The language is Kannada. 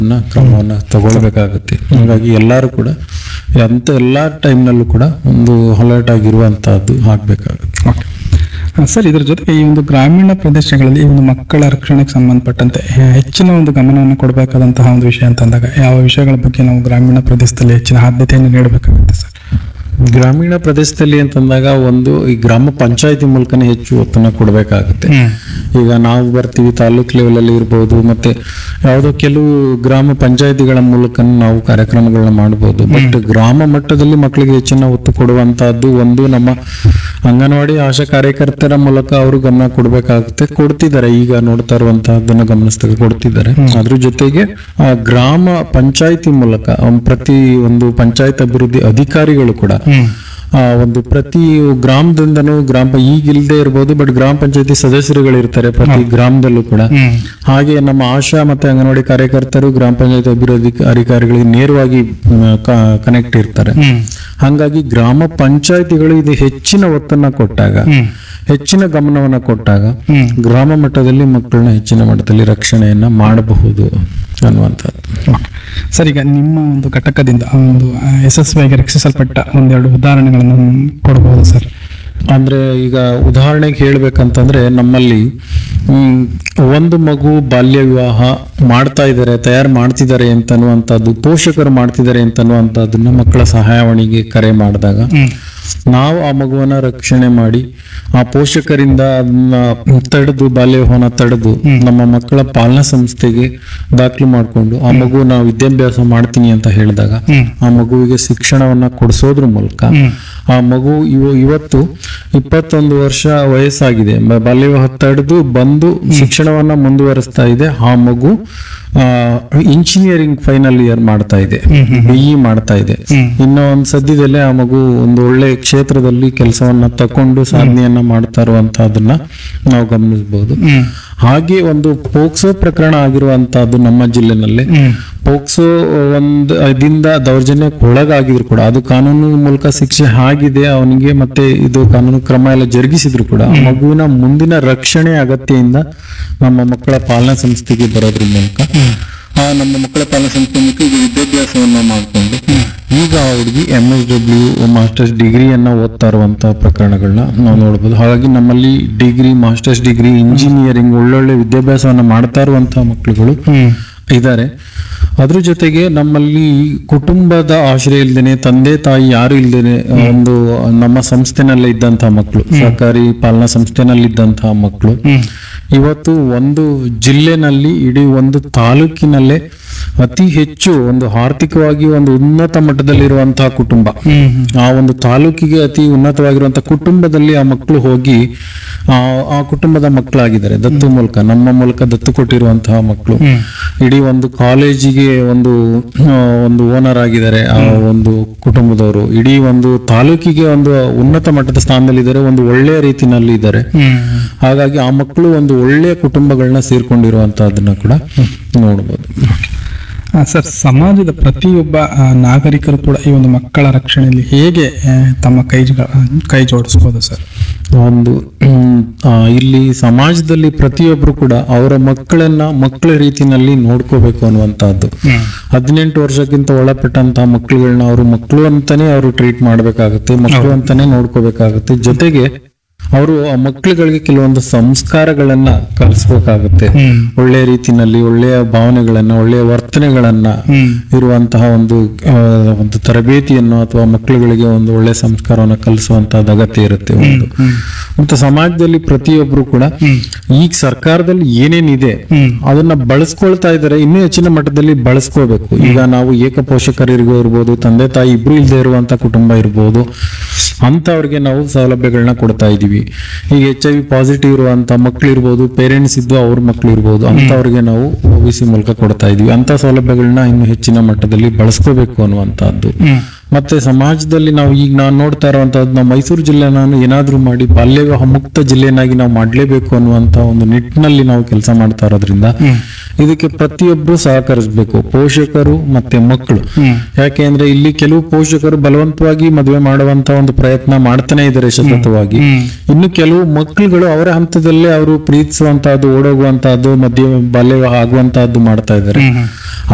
ನ ಕ್ರಮವನ್ನ ತಗೊಳ್ಬೇಕಾಗುತ್ತೆ ಹಾಗಾಗಿ ಎಲ್ಲರೂ ಕೂಡ ಅಂತ ಎಲ್ಲಾ ಟೈಮ್ನಲ್ಲೂ ಕೂಡ ಒಂದು ಅಲರ್ಟ್ ಆಗಿರುವಂತಹದ್ದು ಆಗ್ಬೇಕಾಗುತ್ತೆ ಓಕೆ ಆ, ಸರ್ ಇದ್ರ ಜೊತೆಗೆ ಈ ಒಂದು ಗ್ರಾಮೀಣ ಪ್ರದೇಶಗಳಲ್ಲಿ ಈ ಒಂದು ಮಕ್ಕಳ ರಕ್ಷಣೆಗೆ ಸಂಬಂಧಪಟ್ಟಂತೆ ಹೆ- ಹೆಚ್ಚಿನ ಒಂದು ಗಮನವನ್ನು ಕೊಡಬೇಕಾದಂತಹ ಒಂದು ವಿಷಯ ಅಂತಂದಾಗ ಯಾವ ವಿಷಯಗಳ ಬಗ್ಗೆ ನಾವು ಗ್ರಾಮೀಣ ಪ್ರದೇಶದಲ್ಲಿ ಹೆಚ್ಚಿನ ಆದ್ಯತೆಯನ್ನು ನೀಡಬೇಕಾಗುತ್ತೆ ಸರ್ ಗ್ರಾಮೀಣ ಪ್ರದೇಶದಲ್ಲಿ ಅಂತಂದಾಗ ಒಂದು ಈ ಗ್ರಾಮ ಪಂಚಾಯತಿ ಮೂಲಕನೇ ಹೆಚ್ಚು ಒತ್ತನ್ನ ಕೊಡಬೇಕಾಗುತ್ತೆ ಈಗ ನಾವು ಬರ್ತೀವಿ ತಾಲೂಕ್ ಲೆವೆಲ್ ಅಲ್ಲಿ ಇರ್ಬೋದು ಮತ್ತೆ ಯಾವುದೋ ಕೆಲವು ಗ್ರಾಮ ಪಂಚಾಯತಿಗಳ ಮೂಲಕ ನಾವು ಕಾರ್ಯಕ್ರಮಗಳನ್ನ ಮಾಡಬಹುದು ಬಟ್ ಗ್ರಾಮ ಮಟ್ಟದಲ್ಲಿ ಮಕ್ಕಳಿಗೆ ಹೆಚ್ಚಿನ ಒತ್ತು ಕೊಡುವಂತಹದ್ದು ಒಂದು ನಮ್ಮ ಅಂಗನವಾಡಿ ಆಶಾ ಕಾರ್ಯಕರ್ತರ ಮೂಲಕ ಅವರು ಗಮನ ಕೊಡಬೇಕಾಗುತ್ತೆ ಕೊಡ್ತಿದ್ದಾರೆ ಈಗ ನೋಡ್ತಾ ಇರುವಂತಹದ್ದನ್ನ ಗಮನಿಸಿದಾಗ ಕೊಡ್ತಿದ್ದಾರೆ ಅದ್ರ ಜೊತೆಗೆ ಆ ಗ್ರಾಮ ಪಂಚಾಯತಿ ಮೂಲಕ ಆ, ಪ್ರತಿ ಒಂದು ಪಂಚಾಯತ್ ಅಭಿವೃದ್ಧಿ ಅಧಿಕಾರಿಗಳು ಕೂಡ ಆ ಒಂದು ಪ್ರತಿ ಗ್ರಾಮದಿಂದನೂ ಗ್ರಾಮ ಈಗ ಇಲ್ಲದೆ ಇರ್ಬೋದು ಬಟ್ ಗ್ರಾಮ ಪಂಚಾಯತಿ ಸದಸ್ಯರುಗಳು ಇರ್ತಾರೆ ಪ್ರತಿ ಗ್ರಾಮದಲ್ಲೂ ಕೂಡ ಹಾಗೆ ನಮ್ಮ ಆಶಾ ಮತ್ತೆ ಅಂಗನವಾಡಿ ಕಾರ್ಯಕರ್ತರು ಗ್ರಾಮ ಪಂಚಾಯತ್ ಅಭಿವೃದ್ಧಿ ಅಧಿಕಾರಿಗಳಿಗೆ ನೇರವಾಗಿ ಕನೆಕ್ಟ್ ಇರ್ತಾರೆ ಹಾಗಾಗಿ ಗ್ರಾಮ ಪಂಚಾಯತಿಗಳು ಇದು ಹೆಚ್ಚಿನ ಒತ್ತನ್ನ ಕೊಟ್ಟಾಗ ಹೆಚ್ಚಿನ ಗಮನವನ್ನ ಕೊಟ್ಟಾಗ ಗ್ರಾಮ ಮಟ್ಟದಲ್ಲಿ ಮಕ್ಕಳನ್ನ ಹೆಚ್ಚಿನ ಮಟ್ಟದಲ್ಲಿ ರಕ್ಷಣೆಯನ್ನ ಮಾಡಬಹುದು ಅನ್ನುವಂಥದ್ದು ಸರ್ ಈಗ ನಿಮ್ಮ ಒಂದು ಘಟಕದಿಂದ ಆ ಒಂದು ಆ, ಯಶಸ್ವಿಯಾಗಿ ರಕ್ಷಿಸಲ್ಪಟ್ಟ ಒಂದೆರಡು ಉದಾಹರಣೆಗಳನ್ನು ಕೊಡಬಹುದು ಸರ್ ಅಂದ್ರೆ ಈಗ ಉದಾಹರಣೆಗೆ ಹೇಳ್ಬೇಕಂತಂದ್ರೆ ನಮ್ಮಲ್ಲಿ ಹ್ಮ್, ಒಂದು ಮಗು ಬಾಲ್ಯ ವಿವಾಹ ಮಾಡ್ತಾ ಇದ್ದಾರೆ ತಯಾರು ಮಾಡ್ತಿದ್ದಾರೆ ಅಂತನ್ನುವಂಥದ್ದು ಪೋಷಕರು ಮಾಡ್ತಿದ್ದಾರೆ ಅಂತನ್ನುವಂಥದ್ದನ್ನ ಮಕ್ಕಳ ಸಹಾಯವಾಣಿಗೆ ಕರೆ ಮಾಡಿದಾಗ ನಾವು ಆ ಮಗುವನ್ನ ರಕ್ಷಣೆ ಮಾಡಿ ಆ ಪೋಷಕರಿಂದ ಅದನ್ನ ತಡೆದು ಬಾಲ್ಯ ವಿವಾಹನ ತಡೆದು ನಮ್ಮ ಮಕ್ಕಳ ಪಾಲನಾ ಸಂಸ್ಥೆಗೆ ದಾಖಲು ಮಾಡಿಕೊಂಡು ಆ ಮಗು ನಾವು ವಿದ್ಯಾಭ್ಯಾಸ ಮಾಡ್ತೀನಿ ಅಂತ ಹೇಳಿದಾಗ ಆ ಮಗುವಿಗೆ ಶಿಕ್ಷಣವನ್ನ ಕೊಡಿಸೋದ್ರ ಮೂಲಕ ಆ ಮಗು ಇವ ಇವತ್ತು ಇಪ್ಪತ್ತೊಂದು ವರ್ಷ ವಯಸ್ಸಾಗಿದೆ ಬ- ಬಾಲ್ಯ ವಿವಾಹ ತಡೆದು ಬಂದು ಶಿಕ್ಷಣವನ್ನ ಮುಂದುವರಿಸ್ತಾ ಇದೆ ಆ ಮಗು ಇಂಜಿನಿಯರಿಂಗ್ ಫೈನಲ್ ಇಯರ್ ಮಾಡ್ತಾ ಇದೆ ಬಿಇ ಮಾಡ್ತಾ ಇದೆ ಇನ್ನು ಒಂದು ಸದ್ಯದಲ್ಲೇ ಆ ಮಗು ಒಂದು ಒಳ್ಳೆ ಕ್ಷೇತ್ರದಲ್ಲಿ ಕೆಲಸವನ್ನ ತಕೊಂಡು ಸಾಧನೆಯನ್ನ ಮಾಡ್ತಾ ಇರುವಂತಹದನ್ನ ನಾವು ಗಮನಿಸಬಹುದು ಹಾಗೆ ಒಂದು ಪೋಕ್ಸೋ ಪ್ರಕರಣ ಆಗಿರುವಂತಹದ್ದು ನಮ್ಮ ಜಿಲ್ಲೆನಲ್ಲಿ ಪೋಕ್ಸೋ ಒಂದು ಇದರಿಂದ ದೌರ್ಜನ್ಯಕ್ಕೆ ಒಳಗಾಗಿದ್ರು ಕೂಡ ಅದು ಕಾನೂನು ಮೂಲಕ ಶಿಕ್ಷೆ ಆಗಿದೆ ಅವನಿಗೆ ಮತ್ತೆ ಇದು ಕಾನೂನು ಕ್ರಮ ಎಲ್ಲ ಜರುಗಿಸಿದ್ರು ಕೂಡ ಆ ಮಗುವಿನ ಮುಂದಿನ ರಕ್ಷಣೆ ಅಗತ್ಯದಿಂದ ನಮ್ಮ ಮಕ್ಕಳ ಪಾಲನಾ ಸಂಸ್ಥೆಗೆ ಬರೋದ್ರ ಮೂಲಕ ಆ ನಮ್ಮ ಮಕ್ಕಳ ಪಾಲನಾ ಸಂಸ್ಥೆ ಮೂಲಕ ಈಗ ವಿದ್ಯಾಭ್ಯಾಸವನ್ನ ಮಾಡಿಕೊಂಡು ಈಗ ಆ ಹುಡುಗಿ ಎಂ ಎಸ್ ಡಬ್ಲ್ಯೂ ಮಾಸ್ಟರ್ಸ್ ಡಿಗ್ರಿಯನ್ನ ಓದ್ತಾ ಇರುವಂತಹ ಪ್ರಕರಣಗಳನ್ನ ನಾವು ನೋಡಬಹುದು ಹಾಗಾಗಿ ನಮ್ಮಲ್ಲಿ ಡಿಗ್ರಿ ಮಾಸ್ಟರ್ಸ್ ಡಿಗ್ರಿ ಇಂಜಿನಿಯರಿಂಗ್ ಒಳ್ಳೊಳ್ಳೆ ವಿದ್ಯಾಭ್ಯಾಸವನ್ನ ಮಾಡ್ತಾ ಇರುವಂತಹ ಮಕ್ಕಳುಗಳು ಇದ್ದಾರೆ ಅದ್ರ ಜೊತೆಗೆ ನಮ್ಮಲ್ಲಿ ಕುಟುಂಬದ ಆಶ್ರಯ ಇಲ್ದೇನೆ ತಂದೆ ತಾಯಿ ಯಾರು ಇಲ್ದೇನೆ ಒಂದು ನಮ್ಮ ಸಂಸ್ಥೆನಲ್ಲೇ ಇದ್ದಂತಹ ಮಕ್ಕಳು ಸರ್ಕಾರಿ ಪಾಲನಾ ಸಂಸ್ಥೆನಲ್ಲಿ ಇದ್ದಂತಹ ಮಕ್ಕಳು ಇವತ್ತು ಒಂದು ಜಿಲ್ಲೆನಲ್ಲಿ ಇಡೀ ಒಂದು ತಾಲೂಕಿನಲ್ಲೇ ಅತಿ ಹೆಚ್ಚು ಒಂದು ಆರ್ಥಿಕವಾಗಿ ಒಂದು ಉನ್ನತ ಮಟ್ಟದಲ್ಲಿರುವಂತಹ ಕುಟುಂಬ ಆ ಒಂದು ತಾಲೂಕಿಗೆ ಅತಿ ಉನ್ನತವಾಗಿರುವಂತಹ ಕುಟುಂಬದಲ್ಲಿ ಆ ಮಕ್ಕಳು ಹೋಗಿ ಆ ಆ ಕುಟುಂಬದ ಮಕ್ಕಳಾಗಿದ್ದಾರೆ ದತ್ತು ಮೂಲಕ ನಮ್ಮ ಮೂಲಕ ದತ್ತು ಕೊಟ್ಟಿರುವಂತಹ ಮಕ್ಕಳು ಇಡೀ ಒಂದು ಕಾಲೇಜಿಗೆ ಒಂದು ಆ, ಒಂದು ಓನರ್ ಆಗಿದ್ದಾರೆ ಆ ಒಂದು ಕುಟುಂಬದವರು ಇಡೀ ಒಂದು ತಾಲೂಕಿಗೆ ಒಂದು ಉನ್ನತ ಮಟ್ಟದ ಸ್ಥಾನದಲ್ಲಿದ್ದಾರೆ ಒಂದು ಒಳ್ಳೆಯ ರೀತಿನಲ್ಲಿ ಇದ್ದಾರೆ ಹಾಗಾಗಿ ಆ ಮಕ್ಕಳು ಒಂದು ಒಳ್ಳೆಯ ಕುಟುಂಬಗಳನ್ನ ಸೇರ್ಕೊಂಡಿರುವಂತಹದನ್ನ ಕೂಡ ನೋಡಬಹುದು ಆ, ಸರ್ ಸಮಾಜದ ಪ್ರತಿಯೊಬ್ಬ ಆ, ನಾಗರಿಕರು ಕೂಡ ಈ ಒಂದು ಮಕ್ಕಳ ರಕ್ಷಣೆಯಲ್ಲಿ ಹೇಗೆ ಆ, ತಮ್ಮ ಕೈ ಕೈ ಜೋಡಿಸಬಹುದು ಸರ್ ಒಂದು ಹ್ಮ್, ಆ, ಇಲ್ಲಿ ಸಮಾಜದಲ್ಲಿ ಪ್ರತಿಯೊಬ್ರು ಕೂಡ ಅವರ ಮಕ್ಕಳನ್ನ ಮಕ್ಕಳ ರೀತಿನಲ್ಲಿ ನೋಡ್ಕೋಬೇಕು ಅನ್ನುವಂತಹದ್ದು ಹದಿನೆಂಟು ವರ್ಷಕ್ಕಿಂತ ಒಳಪಟ್ಟಂತಹ ಮಕ್ಕಳುಗಳನ್ನ ಅವರು ಮಕ್ಕಳು ಅಂತಾನೆ ಅವರು ಟ್ರೀಟ್ ಮಾಡ್ಬೇಕಾಗುತ್ತೆ ಮಕ್ಕಳು ಅಂತಾನೆ ನೋಡ್ಕೋಬೇಕಾಗುತ್ತೆ ಜೊತೆಗೆ ಅವರು ಆ ಮಕ್ಕಳುಗಳಿಗೆ ಕೆಲವೊಂದು ಸಂಸ್ಕಾರಗಳನ್ನ ಕಲಿಸ್ಬೇಕಾಗುತ್ತೆ ಒಳ್ಳೆಯ ರೀತಿನಲ್ಲಿ ಒಳ್ಳೆಯ ಭಾವನೆಗಳನ್ನ ಒಳ್ಳೆಯ ವರ್ತನೆಗಳನ್ನ ಇರುವಂತಹ ಒಂದು ಆ, ಒಂದು ತರಬೇತಿಯನ್ನು ಅಥವಾ ಮಕ್ಕಳುಗಳಿಗೆ ಒಂದು ಒಳ್ಳೆಯ ಸಂಸ್ಕಾರವನ್ನು ಕಲಿಸುವಂತಹದ್ದು ಅಗತ್ಯ ಇರುತ್ತೆ ಒಂದು ಮತ್ತೆ ಸಮಾಜದಲ್ಲಿ ಪ್ರತಿಯೊಬ್ರು ಕೂಡ ಈಗ ಸರ್ಕಾರದಲ್ಲಿ ಏನೇನಿದೆ ಅದನ್ನ ಬಳಸ್ಕೊಳ್ತಾ ಇದ್ದಾರೆ ಇನ್ನೂ ಹೆಚ್ಚಿನ ಮಟ್ಟದಲ್ಲಿ ಬಳಸ್ಕೋಬೇಕು ಈಗ ನಾವು ಏಕ ಪೋಷಕರಿಗೂ ಇರ್ಬೋದು ತಂದೆ ತಾಯಿ ಇಬ್ರು ಇಲ್ಲದೆ ಇರುವಂತ ಕುಟುಂಬ ಇರ್ಬೋದು ಅಂತವ್ರಿಗೆ ನಾವು ಸೌಲಭ್ಯಗಳನ್ನ ಕೊಡ್ತಾ ಇದೀವಿ ಈಗ ಎಚ್ ಐ ವಿ ಪಾಸಿಟಿವ್ ಇರುವಂತ ಮಕ್ಳು ಇರ್ಬೋದು ಪೇರೆಂಟ್ಸ್ ಇದ್ದು ಅವ್ರ ಮಕ್ಳು ಇರ್ಬೋದು ಅಂತವ್ರಿಗೆ ನಾವು ಸಿ ಮೂಲಕ ಕೊಡ್ತಾ ಇದೀವಿ ಅಂತ ಸೌಲಭ್ಯಗಳನ್ನ ಇನ್ನು ಹೆಚ್ಚಿನ ಮಟ್ಟದಲ್ಲಿ ಬಳಸ್ಕೋಬೇಕು ಅನ್ನುವಂತಹದ್ದು ಮತ್ತೆ ಸಮಾಜದಲ್ಲಿ ನಾವು ಈಗ ನಾವು ನೋಡ್ತಾ ಇರುವಂತಹದ್ದು ನಾವು ಮೈಸೂರು ಜಿಲ್ಲೆ ನಾನು ಏನಾದ್ರೂ ಮಾಡಿ ಬಾಲ್ಯ ವಿವಾಹ ಮುಕ್ತ ಜಿಲ್ಲೆನಾಗಿ ನಾವು ಮಾಡ್ಲೇಬೇಕು ಅನ್ನುವಂತ ಒಂದು ನಿಟ್ಟಿನಲ್ಲಿ ನಾವು ಕೆಲಸ ಮಾಡ್ತಾ ಇರೋದ್ರಿಂದ ಇದಕ್ಕೆ ಪ್ರತಿಯೊಬ್ರು ಸಹಕರಿಸಬೇಕು ಪೋಷಕರು ಮತ್ತೆ ಮಕ್ಕಳು ಯಾಕೆ ಅಂದ್ರೆ ಇಲ್ಲಿ ಕೆಲವು ಪೋಷಕರು ಬಲವಂತವಾಗಿ ಮದುವೆ ಮಾಡುವಂತ ಒಂದು ಪ್ರಯತ್ನ ಮಾಡ್ತಾನೆ ಇದ್ದಾರೆ ಸತತವಾಗಿ ಇನ್ನು ಕೆಲವು ಮಕ್ಕಳುಗಳು ಅವರ ಹಂತದಲ್ಲೇ ಅವರು ಪ್ರೀತಿಸುವಂತಹದ್ದು ಓಡೋಗುವಂತಹದ್ದು ಮಧ್ಯ ಬಾಲ್ಯ ವಿವಾಹ ಆಗುವಂತಹದ್ದು ಮಾಡ್ತಾ ಇದ್ದಾರೆ